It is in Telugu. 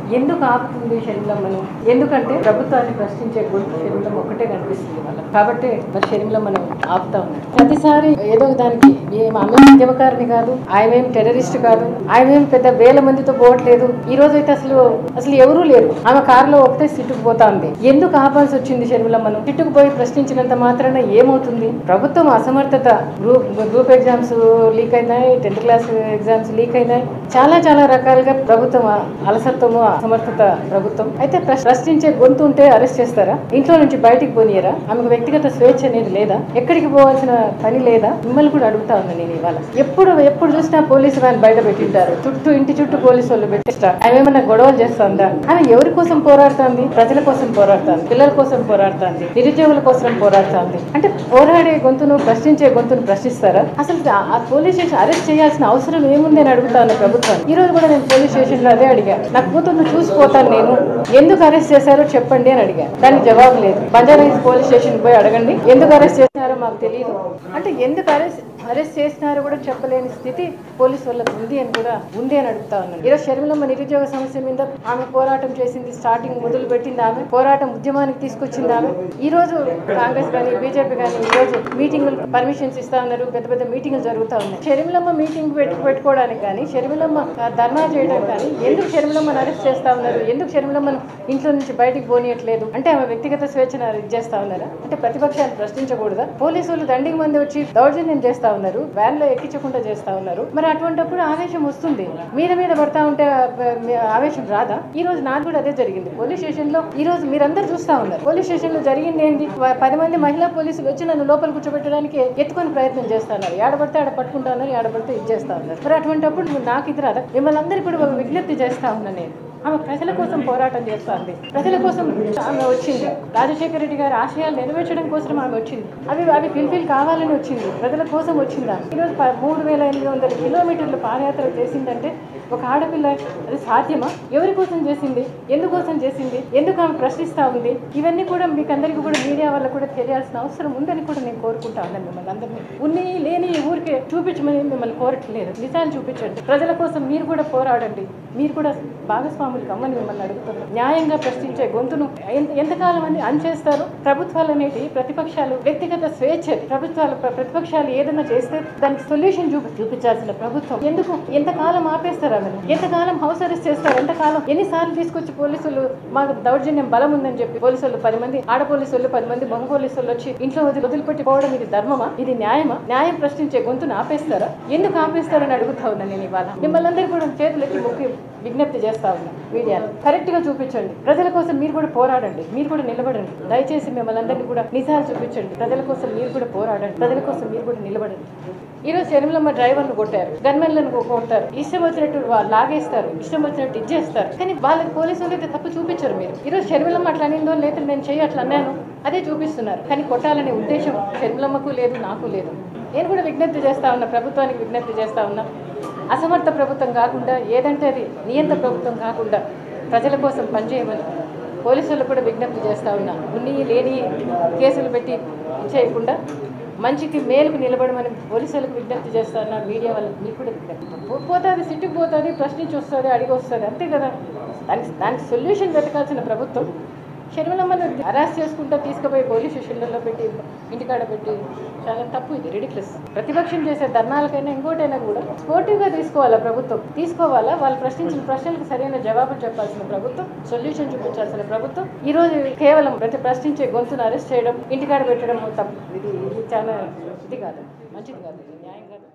ఎందుకు ఆపుతుంది షర్మిలమ్మను ఎందుకంటే ప్రభుత్వాన్ని ప్రశ్నించే గొంతు షర్మిలమ్మ ఒకటే కనిపిస్తుంది వాళ్ళకి కాబట్టి మరి షర్మిలమ్మను ఆపుతా ఉన్నారు ప్రతిసారి ఏదో ఒక దానికి ఏం ఆమె ఉద్యమకారిని కాదు ఆయన ఏం టెర్రరిస్ట్ కాదు ఆయన ఏం పెద్ద వేల మందితో పోవట్లేదు ఈ రోజు అయితే అసలు అసలు ఎవరూ లేరు ఆమె కారులో ఒకటే సిట్టుకు పోతా ఉంది ఎందుకు ఆపాల్సి వచ్చింది షర్మిలమ్మను సిట్టుకు పోయి ప్రశ్నించినంత మాత్రాన ఏమవుతుంది ప్రభుత్వం అసమర్థత గ్రూప్ గ్రూప్ ఎగ్జామ్స్ లీక్ అయినాయి టెన్త్ క్లాస్ ఎగ్జామ్స్ లీక్ అయినాయి చాలా చాలా రకాలుగా ప్రభుత్వం అలసత్వము అసమర్థత ప్రభుత్వం అయితే ప్రశ్- ప్రశ్నించే గొంతు ఉంటే అరెస్ట్ చేస్తారా ఇంట్లో నుంచి బయటికి పోనీయరా ఆమెకు వ్యక్తిగత స్వేచ్ఛ అనేది లేదా ఎక్కడికి పోవాల్సిన పని లేదా మిమ్మల్ని కూడా అడుగుతా ఉన్నా నేను ఇవాళ ఎప్పుడు ఎప్పుడు చూసినా పోలీసు వ్యాన్ బయట పెట్టింటారు చుట్టూ ఇంటి చుట్టూ పోలీసు వాళ్ళు పెట్టిస్తారు ఆమె ఏమన్నా గొడవలు చేస్తుందా ఆమె ఎవరి కోసం పోరాడుతుంది ప్రజల కోసం పోరాడుతుంది పిల్లల కోసం పోరాడుతుంది నిరుద్యోగుల కోసం పోరాడుతుంది అంటే పోరాడే గొంతును ప్రశ్నించే గొంతును ప్రశ్నిస్తారా అసలు ఆ- ఆ పోలీస్ స్టేషన్ అరెస్ట్ చేయాల్సిన అవసరం ఏముంది అని అడుగుతాను ప్రభుత్వం ఈ రోజు కూడా నేను పోలీస్ స్టేషన్ లో అదే అడిగా నా కూతుర్ను చూసిపోతాను నేను ఎందుకు అరెస్ట్ చేశారో చెప్పండి అని అడిగా దానికి జవాబు లేదు బంజారా హిల్స్ పోలీస్ స్టేషన్ పోయి అడగండి ఎందుకు అరెస్ట్ చేశారో మాకు తెలియదు అంటే ఎందుకు అరెస్ట్ అరెస్ట్ చేసినారో కూడా చెప్పలేని స్థితి పోలీసు వాళ్ళకు ఉంది అని కూడా ఉంది అని అడుగుతా ఉన్నాను ఈరోజు షర్మిలమ్మ నిరుద్యోగ సమస్య మీద ఆమె పోరాటం చేసింది స్టార్టింగ్ మొదలు పెట్టింది ఆమె పోరాటం ఉద్యమానికి తీసుకొచ్చింది ఆమె ఈ రోజు కాంగ్రెస్ కానీ బీజేపీ కానీ ఈ రోజు మీటింగులు పర్మిషన్స్ ఇస్తా ఉన్నారు పెద్ద పెద్ద మీటింగులు జరుగుతా ఉన్నాయి షర్మిలమ్మ మీటింగ్ పెట్టు పెట్టుకోవడానికి కానీ షర్మిలమ్మ ఆ, ధర్నా చేయడం కానీ ఎందుకు షర్మిలమ్మను అరెస్ట్ చేస్తా ఉన్నారు ఎందుకు షర్మిలమ్మను ఇంట్లో నుంచి బయటికి పోనీయట్లేదు అంటే ఆమె వ్యక్తిగత స్వేచ్ఛను ఇది చేస్తా ఉన్నారా అంటే ప్రతిపక్షాలు ప్రశ్నించకూడదా పోలీసులు దండికి మంది వచ్చి దౌర్జన్యం చేస్తా ఉన్నారు వ్యాన్ లో ఎక్కించకుండా చేస్తా ఉన్నారు మరి అటువంటిప్పుడు ఆవేశం వస్తుంది మీద మీద పడతా ఉంటే ఆ, మీ ఆవేశం రాదా ఈ రోజు నాకు కూడా అదే జరిగింది పోలీస్ స్టేషన్ లో ఈ రోజు మీరందరూ చూస్తా ఉన్నారు పోలీస్ స్టేషన్ లో జరిగింది ఏంటి వ- పది మంది మహిళా పోలీసులు వచ్చి నన్ను లోపల కూర్చోబెట్టడానికి ఎత్తుకొని ప్రయత్నం చేస్తా ఉన్నారు ఏడబడితే ఆడ పట్టుకుంటా ఉన్నారు ఏడబడితే ఇది చేస్తా ఉన్నారు మరి అటువంటిప్పుడు నాకు ఇది రాదా మిమ్మల్ని అందరికీ కూడా ఒక విజ్ఞప్తి చేస్తా ఉన్నా నేను ఆమె ప్రజల కోసం పోరాటం చేస్తుంది ప్రజల కోసం ఆమె వచ్చింది రాజశేఖర రెడ్డి గారి ఆశయాలు నెరవేర్చడం కోసం ఆమె వచ్చింది అవి అవి ఫిల్ఫిల్ కావాలని వచ్చింది ప్రజల కోసం వచ్చింది ఆమె ఈరోజు ప- మూడు వేల ఎనిమిది వందల కిలోమీటర్ల పాదయాత్ర చేసిందంటే ఒక ఆడపిల్ల అది సాధ్యమా ఎవరి కోసం చేసింది ఎందుకోసం చేసింది ఎందుకు ఆమె ప్రశ్నిస్తా ఉంది ఇవన్నీ కూడా మీకు అందరికీ కూడా మీడియా వల్ల కూడా తెలియాల్సిన అవసరం ఉందని కూడా నేను కోరుకుంటా ఉన్నాను మిమ్మల్ని అందరినీ ఉన్ని లేని ఊరికే చూపించమని మిమ్మల్ని కోరట్లేదు నిజాలు చూపించండి ప్రజల కోసం మీరు కూడా పోరాడండి మీరు కూడా భాగస్వాములు కమ్మని మిమ్మల్ని అడుగుతున్నారు న్యాయంగా ప్రశ్నించే గొంతును ఎంత- ఎంతకాలం అని అనిచేస్తారు ప్రభుత్వాలు అనేవి ప్రతిపక్షాలు వ్యక్తిగత స్వేచ్ఛ అది. ప్రభుత్వాలు ప్ర- ప్రతిపక్షాలు ఏదైనా చేస్తే దానికి సొల్యూషన్ చూపి చూపించాల్సిన ప్రభుత్వం ఎందుకు ఎంతకాలం ఆపేస్తారు ఆమెను ఎంతకాలం హౌస్ అరెస్ట్ చేస్తారు ఎంతకాలం ఎన్నిసార్లు తీసుకొచ్చి పోలీసులు మాకు దౌర్జన్యం బలం ఉందని చెప్పి పోలీసులు పది మంది ఆడ పోలీసులు పది మంది మగ పోలీసులు వచ్చి ఇంట్లో వదిలి వదిలిపెట్టి పోవడం ఇది ధర్మమా ఇది న్యాయమా న్యాయం ప్రశ్నించే గొంతును ఆపేస్తారా ఎందుకు ఆపేస్తారని అడుగుతా ఉన్నా నేను ఇవాళ మిమ్మల్ని అందరూ కూడా చేతులెత్తి మొక్కి విజ్ఞప్తి చేస్తా ఉన్నా మీడియాలో కరెక్ట్ గా చూపించండి ప్రజల కోసం మీరు కూడా పోరాడండి మీరు కూడా నిలబడండి దయచేసి మిమ్మల్ని అందరినీ కూడా నిజాలు చూపించండి ప్రజల కోసం మీరు కూడా పోరాడండి ప్రజల కోసం మీరు కూడా నిలబడండి ఈ రోజు శర్మిలమ్మ డ్రైవర్ను కొట్టారు గన్మెన్లను కొడతారు ఇష్టం వచ్చినట్టు వాళ్ళు లాగేస్తారు ఇష్టం వచ్చినట్టు ఇచ్చేస్తారు కానీ వాళ్ళకి పోలీసులు అయితే తప్పు చూపించరు మీరు ఈ రోజు శర్మిలమ్మ అట్లా అనిందో లేదా నేను చెయ్యి అట్లా అన్నాను అదే చూపిస్తున్నారు కానీ కొట్టాలనే ఉద్దేశం శర్మిలమ్మకు లేదు నాకు లేదు నేను కూడా విజ్ఞప్తి చేస్తా ఉన్నా ప్రభుత్వానికి విజ్ఞప్తి చేస్తా ఉన్నా అసమర్థ ప్రభుత్వం కాకుండా ఏదంటే అది నియంత ప్రభుత్వం కాకుండా ప్రజల కోసం పనిచేయమని పోలీసులకు కూడా విజ్ఞప్తి చేస్తా ఉన్నా ఉన్ని లేని కేసులు పెట్టి ఇచ్చేయకుండా మంచికి మేలుకు నిలబడమని పోలీసులకు విజ్ఞప్తి చేస్తా ఉన్నా మీడియా వాళ్ళకి మీకు కూడా విజ్ఞప్తి పో- పోతుంది సిట్టుకు పోతుంది ప్రశ్నించి వస్తుంది అడిగి వస్తుంది అంతే కదా దానికి దానికి సొల్యూషన్ వెతకాల్సిన ప్రభుత్వం షర్మిలమ్మను అరెస్ట్ చేసుకుంటా తీసుకుపోయి పోలీస్ స్టేషన్లలో పెట్టి ఇంటికాడ పెట్టి చాలా తప్పు ఇది రెడిక్లెస్ ప్రతిపక్షం చేసే ధర్నాలకైనా ఇంకోటైనా కూడా స్పోర్టివ్గా తీసుకోవాలా ప్రభుత్వం తీసుకోవాలా వాళ్ళు ప్రశ్నించిన ప్రశ్నలకు సరైన జవాబులు చెప్పాల్సిన ప్రభుత్వం సొల్యూషన్ చూపించాల్సిన ప్రభుత్వం ఈ రోజు కేవలం ప్రతి ప్రశ్నించే గొంతును అరెస్ట్ చేయడం ఇంటికాడ పెట్టడం తప్పు ఇది ఇది చాలా ఇది కాదు మంచిది కాదు ఇది న్యాయం కాదు